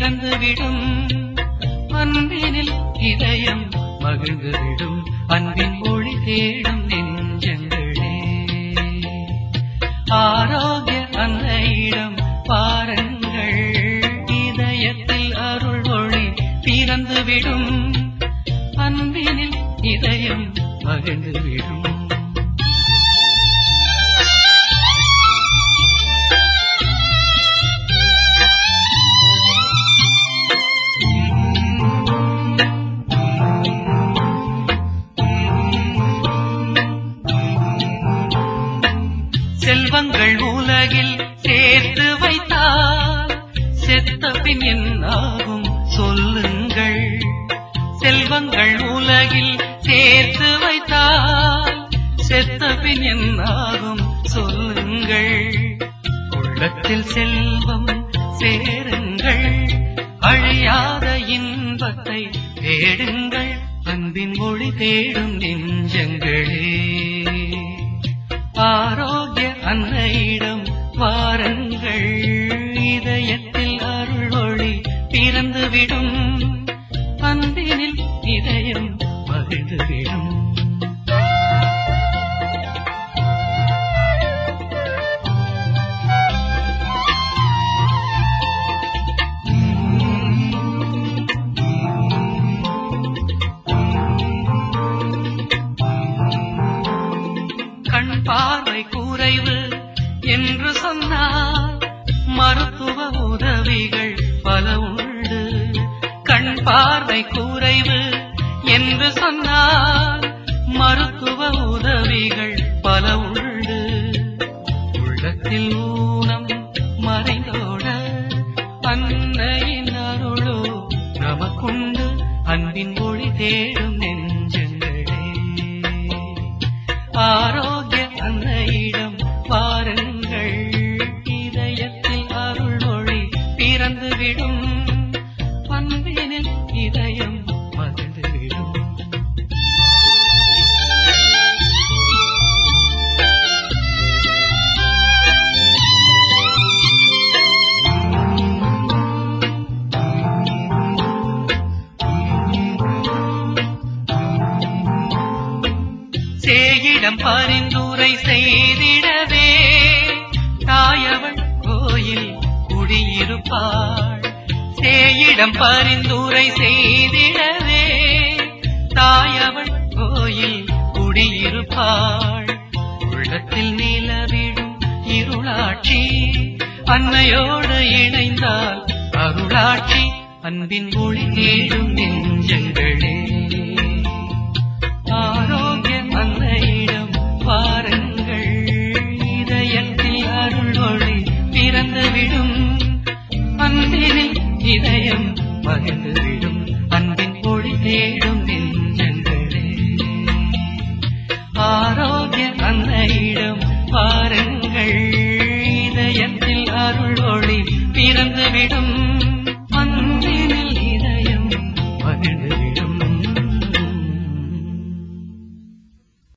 பிறந்துவிடும் அன்பினில் இதயம் மகிழ்ந்துவிடும் அன்பின் ஒளி தேடும் நெஞ்சங்களே ஆரோக்கிய அன்னையிடம் பாருங்கள் இதயத்தில் அருள் ஒளி பிறந்துவிடும் அன்பினில் இதயம் மகிழ்ந்துவிடும் செல்வங்கள் உலகில் சேர்த்து வைத்தால் செத்த பின் என்னாகும் சொல்லுங்கள் செல்வங்கள் உலகில் சேர்த்து வைத்தால் செத்த பின் என்னாகும் சொல்லுங்கள் உள்ளத்தில் செல்வம் சேருங்கள் அழியாத இன்பத்தை தேடுங்கள் அன்பின் மொழி தேடும் நெஞ்சங்களே ஆரோக்கிய அன்னையிடம் வாருங்கள் இதயத்தில் அருள் ஒளி பிறந்துவிடும் அன்பினில் இதயம் மகிழ்ந்துவிடும் கண் பார்வை குறைவு என்று சொன்னால் மருத்துவ உதவிகள் பல உண்டு கண் பார்வை குறைவு என்று சொன்னால் மருத்துவ உதவிகள் பல உண்டு உள்ளத்தில் ஊனம் மறைந்தோட அன்னையின் அருளோ நமக்குண்டு அன்பின் மொழி தேடும் நெஞ்சங்களே ஆரோக்கிய அன்னையிடம் பாருங்கள் இதயத்தில் அருள் மொழி பிறந்துவிடும் அன்பினில் இதயம் மகிழ்ந்துவிடும் சேயிடம் பரிந்துரை செய்திடவே தாயவள் கோயில் குடியிருப்பாள் சேயிடம் பரிந்துரை செய்திடவே தாயவள் கோயில் குடியிருப்பாள் உள்ளத்தில் நிலவிடும் இருளாட்சி அன்னையோடு இணைந்தால் அருளாட்சி அன்பின் ஒளி தேடும் நெஞ்சங்களே ஆரோக்கிய அன்னையிடம் பாருங்கள் இதயத்தில் அருள் ஒளி பிறந்துவிடும் அன்பினில் இதயம் மகிழ்ந்துவிடும் அன்பின் ஒளி தேடும் நெஞ்சங்களே ஆரோக்கிய அன்னையிடம் பாருங்கள் இதயத்தில் அருள் ஒளி பிறந்துவிடும்